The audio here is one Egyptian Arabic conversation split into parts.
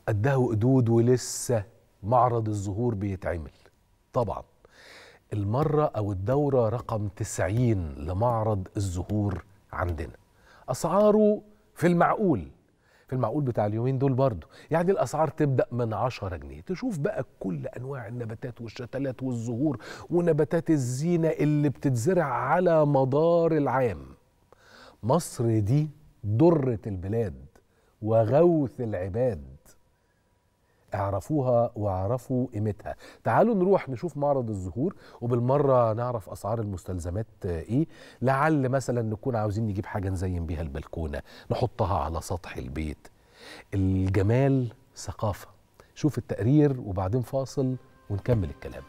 قدها وقدود ولسه معرض الزهور بيتعمل طبعا المرة أو الدورة رقم 90 لمعرض الزهور عندنا أسعاره في المعقول في المعقول بتاع اليومين دول برضه يعني الأسعار تبدأ من 10 جنيه تشوف بقى كل أنواع النباتات والشتلات والزهور ونباتات الزينة اللي بتتزرع على مدار العام مصر دي درة البلاد وغوث العباد اعرفوها واعرفوا قيمتها تعالوا نروح نشوف معرض الزهور وبالمرة نعرف أسعار المستلزمات إيه لعل مثلا نكون عاوزين نجيب حاجة نزين بيها البلكونة نحطها على سطح البيت الجمال ثقافة شوف التقرير وبعدين فاصل ونكمل الكلام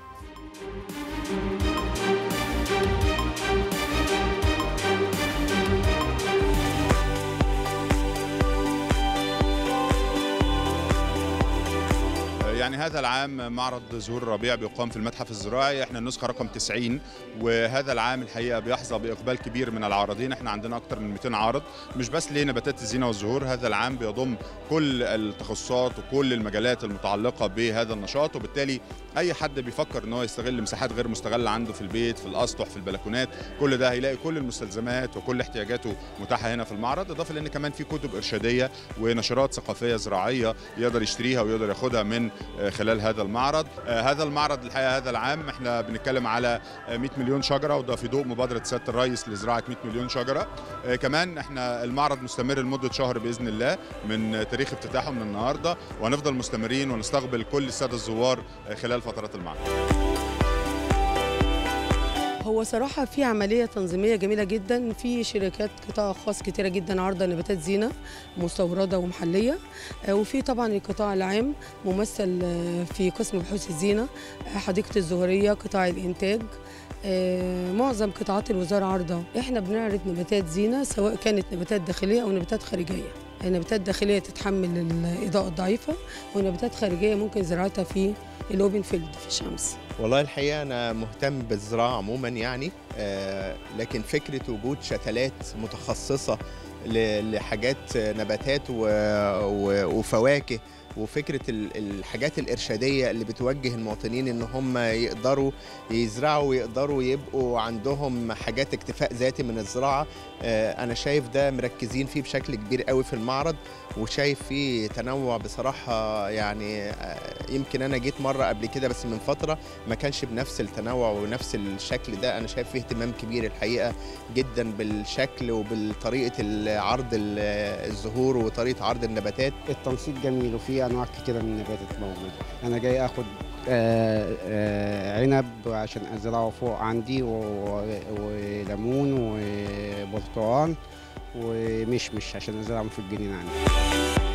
يعني هذا العام معرض زهور الربيع بيقام في المتحف الزراعي احنا النسخه رقم 90 وهذا العام الحقيقه بيحظى باقبال كبير من العارضين احنا عندنا اكثر من 200 عارض مش بس لنباتات الزينه والزهور هذا العام بيضم كل التخصصات وكل المجالات المتعلقه بهذا النشاط وبالتالي اي حد بيفكر ان هو يستغل مساحات غير مستغله عنده في البيت في الاسطح في البلكونات كل ده هيلاقي كل المستلزمات وكل احتياجاته متاحه هنا في المعرض اضافه لان كمان في كتب ارشاديه ونشرات ثقافيه زراعيه يقدر يشتريها ويقدر ياخدها من خلال هذا المعرض هذا المعرض الحقيقه هذا العام احنا بنتكلم على 100 مليون شجره وده في ضوء مبادره سياده الرئيس لزراعه 100 مليون شجره كمان احنا المعرض مستمر لمده شهر باذن الله من تاريخ افتتاحه من النهارده وهنفضل مستمرين ونستقبل كل الساده الزوار خلال فترات المعرض هو صراحة في عملية تنظيمية جميلة جدا في شركات قطاع خاص كتيرة جدا عارضة نباتات زينة مستوردة ومحلية وفي طبعا القطاع العام ممثل في قسم بحوث الزينة حديقة الزهرية قطاع الإنتاج معظم قطاعات الوزارة عارضة احنا بنعرض نباتات زينة سواء كانت نباتات داخلية أو نباتات خارجية نباتات داخلية تتحمل الإضاءة الضعيفة ونباتات خارجية ممكن زراعتها في الأوبن فيلد في الشمس والله الحقيقة أنا مهتم بالزراعة عموما يعني آه لكن فكرة وجود شتلات متخصصة لحاجات نباتات وفواكه وفكره الحاجات الارشاديه اللي بتوجه المواطنين ان هم يقدروا يزرعوا ويقدروا يبقوا عندهم حاجات اكتفاء ذاتي من الزراعه انا شايف ده مركزين فيه بشكل كبير قوي في المعرض وشايف فيه تنوع بصراحه يعني يمكن انا جيت مره قبل كده بس من فتره ما كانش بنفس التنوع ونفس الشكل ده انا شايف فيه اهتمام كبير الحقيقه جدا بالشكل وبالطريقه عرض الزهور وطريقه عرض النباتات التنسيق جميل وفيه انواع كتيره من النباتات موجوده انا جاي اخد آآ آآ عنب عشان ازرعه فوق عندي وليمون وبرتقال ومشمش عشان ازرعهم في الجنينه عندي